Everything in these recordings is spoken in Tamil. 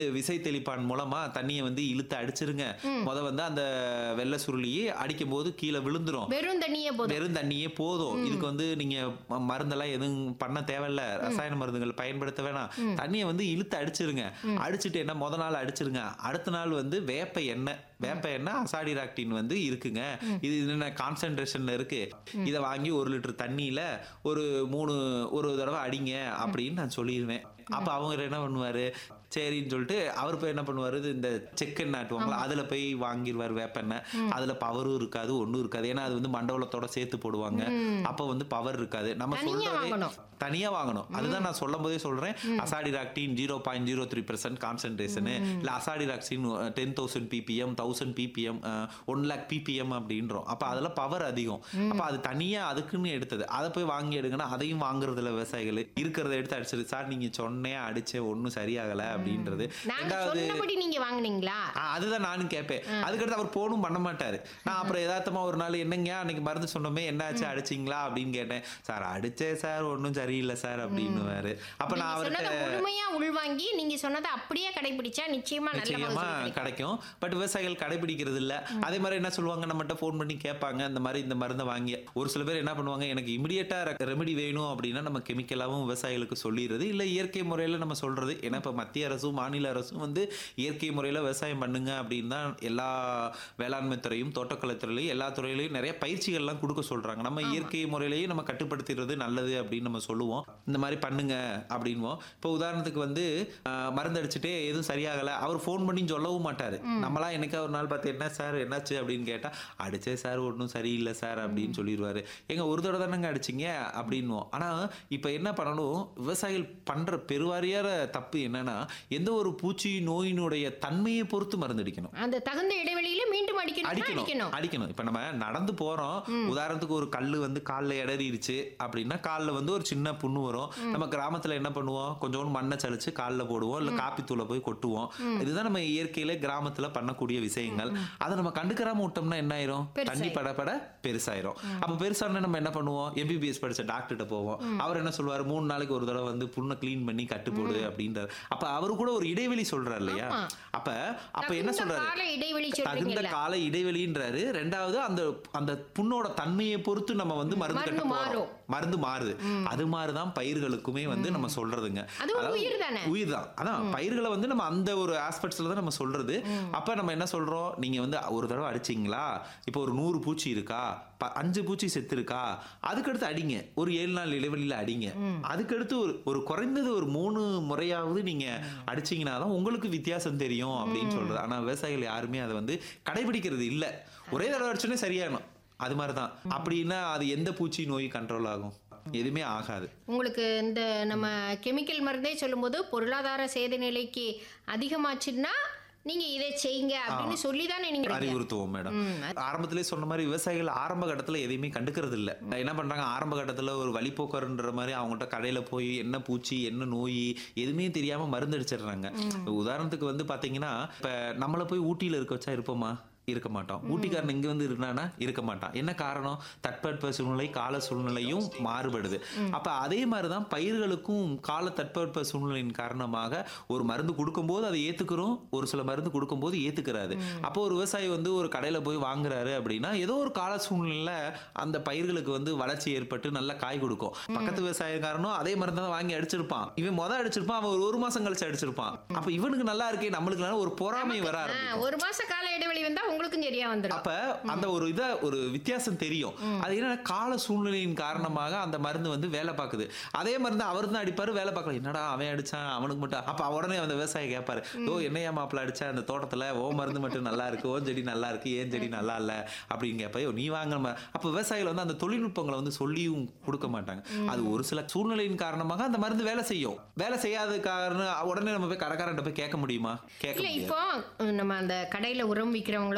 விசை தெளிப்பான் மூலமா தண்ணியை வந்து இழுத்து அடிச்சிருங்க முத வந்து அந்த வெள்ளை சுருளியே அடிக்கும் போது கீழே விழுந்துரும் வெறும் தண்ணியே போதும் வெறும் தண்ணியே போதும் இதுக்கு வந்து நீங்க ம- மருந்தெல்லாம் எதுவும் பண்ண தேவையில்ல ரசாயன மருந்துகள் பயன்படுத்த வேணாம் தண்ணியை வந்து இழுத்து அடிச்சிருங்க அடிச்சிட்டு என்ன முத நாள் அடிச்சிருங்க அடுத்த நாள் வந்து வேப்ப எண்ணெய் வேப்ப எண்ணெய் அசாடிராக்டின் வந்து இருக்குங்க இது என்ன கான்சென்ட்ரேஷன்ல இருக்கு இதை வாங்கி ஒரு லிட்டர் தண்ணியில ஒரு மூணு ஒரு தடவை அடிங்க அப்படின்னு நான் சொல்லிடுவேன் அப்ப அவங்க என்ன பண்ணுவாரு சரின்னு சொல்லிட்டு அவர் போய் என்ன பண்ணுவாரு இது இந்த செக்கெண்ணெய் ஆட்டுவாங்களா அதுல போய் வாங்கிடுவார் வேப்பெண்ணெய் அதுல பவரும் இருக்காது ஒண்ணும் இருக்காது ஏன்னா அது வந்து மண்டபலத்தோட சேர்த்து போடுவாங்க அப்ப வந்து பவர் இருக்காது நம்ம தனியா சொல்றதே வாங்கணும். தனியா வாங்கணும் அதுதான் நான் சொல்லும் போதே சொல்றேன் azadirachtin zero point zero three percent concentration இல்ல azadirachtin ten thousand PPM thousand PPM one lakh PPM அப்படின்றோம் அப்ப அதுல பவர் அதிகம் அப்ப அது தனியா அதுக்குன்னு எடுத்தது அதை போய் வாங்கி எடுங்கன்னா அதையும் வாங்குறதுல விவசாயிகள் இருக்கிறத எடுத்து அடிச்சிரு சார் நீங்க சொன்னே அடிச்சே ஒன்றும் சரியாகல அப்படின்றது நாங்க ரெண்டாவது சொன்னபடி நீங்க வாங்குனீங்களா ஆ, அதுதான் நானும் கேட்பேன் அதுக்கடுத்து அவர் போனும் பண்ண மாட்டாரு நான் அப்புறம் யதார்த்தமா ஒரு நாள் என்னங்க அன்னைக்கு மருந்து சொன்னோமே என்னாச்சு அடிச்சிங்களா அப்படின்னு கேட்டேன் சார் அடிச்சேன் சார் ஒன்றும் சரியில்லை சார் அப்படின்னுவாரு அப்ப நான் நீங்க அவர்கிட்ட சொன்னதை முழுமையா உள்வாங்கி நீங்க சொன்னதை அப்படியே கடைபிடிச்சா நிச்சயமா நல்ல நிச்சயமா மகசூல் கிடைக்கும். கிடைக்கும் பட் விவசாயிகள் கடைபிடிக்கிறது இல்ல அதே மாதிரி என்ன சொல்லுவாங்க நம்மகிட்ட ஃபோன் பண்ணி கேட்பாங்க இந்த மாதிரி இந்த மருந்தை வாங்கி ஒரு சில பேர் என்ன பண்ணுவாங்க எனக்கு இமிடியேட்டா ரெமெடி வேணும் அப்படின்னா நம்ம கெமிக்கலாவும் விவசாயிகளுக்கு சொல்லிடுறது இல்ல இயற்கை முறையில நம்ம சொல்றது ஏன்னா இப்ப மத்திய அரசும் மாநில அரசும் வந்து இயற்கை முறையில விவசாயம் பண்ணுங்க அப்படின்னு தான் எல்லா வேளாண்மை துறையும் தோட்டக்கலை துறையிலையும் எல்லா துறையிலையும் நிறைய பயிற்சிகள்லாம் கொடுக்க சொல்றாங்க நம்ம இயற்கை முறையிலேயே நம்ம கட்டுப்படுத்திடுறது நல்லது அப்படின்னு நம்ம சொல்லுவோம் இந்த மாதிரி பண்ணுங்க அப்படின்வோம் இப்போ உதாரணத்துக்கு வந்து ஆஹ், மருந்து அடிச்சுட்டே எதுவும் சரியாகல அவர் ஃபோன் பண்ணி சொல்லவும் மாட்டாரு நம்மளாம் என்னைக்கா ஒரு நாள் பார்த்து என்ன சார் என்னாச்சு அப்படின்னு கேட்டா அடிச்சே சார் ஒன்றும் சரியில்லை சார் அப்படின்னு சொல்லிடுவாரு எங்க ஒரு தடவை தானங்க அடிச்சிங்க அப்படின்வோம் ஆனா இப்போ என்ன பண்ணணும் விவசாயிகள் பண்ற பெருவாரியான தப்பு என்னன்னா எந்த ஒரு பூச்சி நோயினுடைய தன்மையை பொறுத்து மருந்து அடிக்கணும் அந்த தகுந்த இடைவெளியில மீண்டும் அடிக்கணும் அடிக்கணும் அடிக்கணும் அடிக்கணும் இப்ப நம்ம நடந்து போறோம் உதாரணத்துக்கு ஒரு கல்லு வந்து கால்ல இடறிடுச்சு அப்படின்னா கால்ல வந்து ஒரு சின்ன புண்ணு வரும் நம்ம கிராமத்துல என்ன பண்ணுவோம் கொஞ்சோண்டு மண்ணை சலிச்சு கால்ல போடுவோம் இல்ல காப்பி தூளை போய் கொட்டுவோம் இதுதான் நம்ம இயற்கையில கிராமத்துல பண்ணக்கூடிய விஷயங்கள் அதை நம்ம கண்டுக்கிறாம விட்டோம்னா என்ன ஆயிரும் பெருசாயிரும். தண்ணி பட பட பெருசாயிரும் அப்ப பெருசானா நம்ம என்ன பண்ணுவோம் எம்பிபிஎஸ் படிச்ச டாக்டர்கிட்ட போவோம் அவர் என்ன சொல்லுவாரு மூணு நாளைக்கு ஒரு தடவை வந்து புண்ணை க்ளீன் பண்ணி கட்டு போடு அப்படின்றாரு அப்ப அவரு கூட ஒரு இடைவெளி சொல்றாரு இல்லையா ஆமா. அப்ப அப்ப என்ன தகுந்த சொல்றாரு கால இடைவெளி தகுந்த சொல்றீங்கல்ல கால இடைவெளின்றாரு ரெண்டாவது அந்த அந்த புண்ணோட தன்மையை பொறுத்து நம்ம வந்து மருந்து மருந்து கட்ட மாறும். போறோம் மருந்து மாறுது அது மாதிரிதான் பயிர்களுக்குமே வந்து நம்ம சொல்றதுங்க அது ஒரு அதாவது உயிர் தானே உயிர் தான் அதான் பயிர்களை வந்து நம்ம அந்த ஒரு ஆஸ்பெக்ட்ஸ்ல தான் நம்ம சொல்றது அப்ப நம்ம என்ன சொல்றோம் நீங்க வந்து ஒரு தடவை அடிச்சீங்களா இப்போ ஒரு நூறு பூச்சி இருக்கா ப- அஞ்சு பூச்சி செத்து இருக்கா அதுக்கடுத்து அடிங்க ஒரு ஏழு நாள் இடைவெளியில அடிங்க அதுக்கடுத்து ஒரு ஒரு குறைந்தது ஒரு மூணு முறையாவது நீங்க அடிச்சீங்கன்னா தான் உங்களுக்கு வித்தியாசம் தெரியும் அப்படின்னு சொல்றது ஆனா விவசாயிகள் யாருமே அதை வந்து கடைபிடிக்கிறது இல்ல ஒரே தடவை அடிச்சோன்னே சரியாகணும் அது மாதிரி தான் அப்படின்னா அது எந்த பூச்சி நோய் கண்ட்ரோல் ஆகும் எதுவுமே ஆகாது உங்களுக்கு இந்த நம்ம கெமிக்கல் மருந்தே சொல்லும்போது பொருளாதார சேத நிலைக்கு அதிகமாச்சுன்னா நீங்க இதை செய்யுங்க அப்படின்னு சொல்லி தானே நீங்க அறிவுறுத்துவோம் மேடம் ஆரம்பத்திலே சொன்ன மாதிரி விவசாயிகள் ஆரம்ப கட்டத்துல எதையுமே கண்டுக்கிறது இல்ல என்ன பண்றாங்க ஆரம்ப கட்டத்துல ஒரு வழிபோக்கர்ன்ற மாதிரி அவங்கள்ட்ட கடையில போய் என்ன பூச்சி என்ன நோய் எதுவுமே தெரியாம மருந்து அடிச்சிடுறாங்க உதாரணத்துக்கு வந்து பாத்தீங்கன்னா இப்ப நம்மள போய் ஊட்டியில இருக்க வச்சா இருப்போமா இருக்க மாட்டோம் ஊட்டிக்காரன் இங்க வந்து இருந்தானா இருக்க மாட்டான் என்ன காரணம் தட்பவெட்ப சூழ்நிலை கால சூழ்நிலையும் மாறுபடுது அப்ப அதே மாதிரிதான் பயிர்களுக்கும் கால தட்பவெட்ப சூழ்நிலையின் காரணமாக ஒரு மருந்து கொடுக்கும்போது அதை ஏத்துக்கிறோம் ஒரு சில மருந்து கொடுக்கும்போது ஏத்துக்கிறாரு அப்போ ஒரு விவசாயி வந்து ஒரு கடையில போய் வாங்குறாரு அப்படின்னா ஏதோ ஒரு கால சூழ்நிலையில அந்த பயிர்களுக்கு வந்து வளர்ச்சி ஏற்பட்டு நல்ல காய் கொடுக்கும் பக்கத்து விவசாயக்காரனும் அதே மருந்து தான் வாங்கி அடிச்சிருப்பான் இவன் முத அடிச்சிருப்பான் அவன் ஒரு ஒரு மாசம் கழிச்சு அடிச்சிருப்பான் அப்ப இவனுக்கு நல்லா இருக்கே நம்மளுக்கு நல்லா ஒரு பொறாமை வர ஆ, ஆரம்பிக்கும் ஒரு மாச கால இடைவெளி வந்தா உங்களுக்கும் சரியா வந்துடும் அப்ப அந்த ஒரு இத ஒரு வித்தியாசம் தெரியும் அது என்ன கால சூழ்நிலையின் காரணமாக அந்த மருந்து வந்து வேலை பார்க்குது அதே மருந்து அவர் தான் அடிப்பாரு வேலை பார்க்கல என்னடா அவன் அடிச்சான் அவனுக்கு மட்டும் அப்ப உடனே அந்த விவசாயி கேட்பாரு ஓ என்னையா மாப்பிள்ள அடிச்சா அந்த தோட்டத்துல ஓ மருந்து மட்டும் நல்லா இருக்கு ஓ செடி நல்லா இருக்கு ஏன் செடி நல்லா இல்ல அப்படின்னு கேட்பா "ஐயோ, நீ வாங்க அப்ப விவசாயிகள் வந்து அந்த தொழில்நுட்பங்களை வந்து சொல்லியும் கொடுக்க மாட்டாங்க அது ஒரு சில சூழ்நிலையின் காரணமாக அந்த மருந்து வேலை செய்யும் வேலை செய்யாத காரணம் உடனே நம்ம போய் கடைக்காரன்ட்ட போய் கேட்க முடியுமா கேட்க இல்ல முடியாது இப்போ அஹ், நம்ம அந்த கடையில உரம் விற்கிறவங்களோ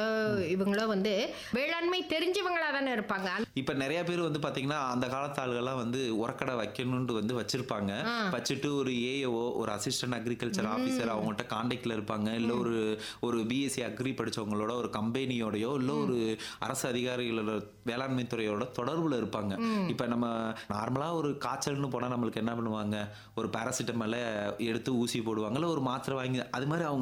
விவசாயிகளோ இவங்களோ வந்து வேளாண்மை தெரிஞ்சவங்களா தானே இருப்பாங்க அந்த- இப்ப நிறைய பேர் வந்து பாத்தீங்கன்னா அந்த காலத்து ஆளுகள்லாம் வந்து உரக்கடை வைக்கணும்னு வந்து வச்சிருப்பாங்க ஆ. வச்சுட்டு ஒரு ஏஓ ஒரு அசிஸ்டன்ட் அக்ரிகல்ச்சர் ஆஃபீஸர் அவங்ககிட்ட கான்டாக்ட்ல இருப்பாங்க இல்ல ஒரு ஒரு பிஎஸ்சி அக்ரி படிச்சவங்களோட ஒரு கம்பெனியோடயோ இல்ல ஒரு அரசு அதிகாரிகளோட வேளாண்மை துறையோட தொடர்புல இருப்பாங்க இப்ப நம்ம நார்மலா ஒரு காய்ச்சல்னு போனா நம்மளுக்கு என்ன பண்ணுவாங்க ஒரு பாராசிட்டமால எடுத்து ஊசி போடுவாங்க இல்ல ஒரு மாத்திரை வாங்கி அது மாதிரி அவங்க